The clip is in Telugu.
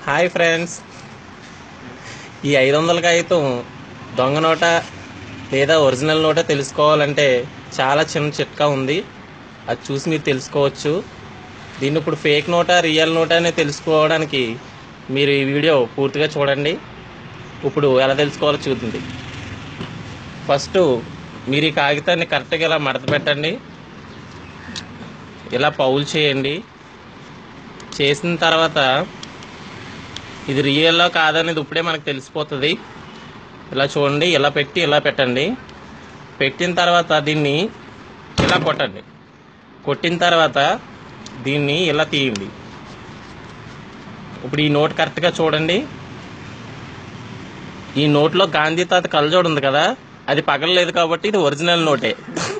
హాయ్ ఫ్రెండ్స్ ఈ ఐదు వందల కాగితం దొంగ నోట లేదా ఒరిజినల్ నోట తెలుసుకోవాలంటే చాలా చిన్న చిట్కా ఉంది అది చూసి మీరు తెలుసుకోవచ్చు దీన్ని ఇప్పుడు ఫేక్ నోటా రియల్ నోటా అని తెలుసుకోవడానికి మీరు ఈ వీడియో పూర్తిగా చూడండి ఇప్పుడు ఎలా తెలుసుకోవాలో చూద్దండి ఫస్ట్ మీరు ఈ కాగితాన్ని కరెక్ట్గా ఇలా మడత పెట్టండి ఇలా పౌల్ చేయండి చేసిన తర్వాత ఇది రియల్లో కాదనేది ఇప్పుడే మనకు తెలిసిపోతుంది ఇలా చూడండి ఇలా పెట్టి ఇలా పెట్టండి పెట్టిన తర్వాత దీన్ని ఇలా కొట్టండి కొట్టిన తర్వాత దీన్ని ఇలా తీయండి ఇప్పుడు ఈ నోట్ కరెక్ట్గా చూడండి ఈ నోట్లో గాంధీ తాత కలజోడు ఉంది కదా అది పగలలేదు కాబట్టి ఇది ఒరిజినల్ నోటే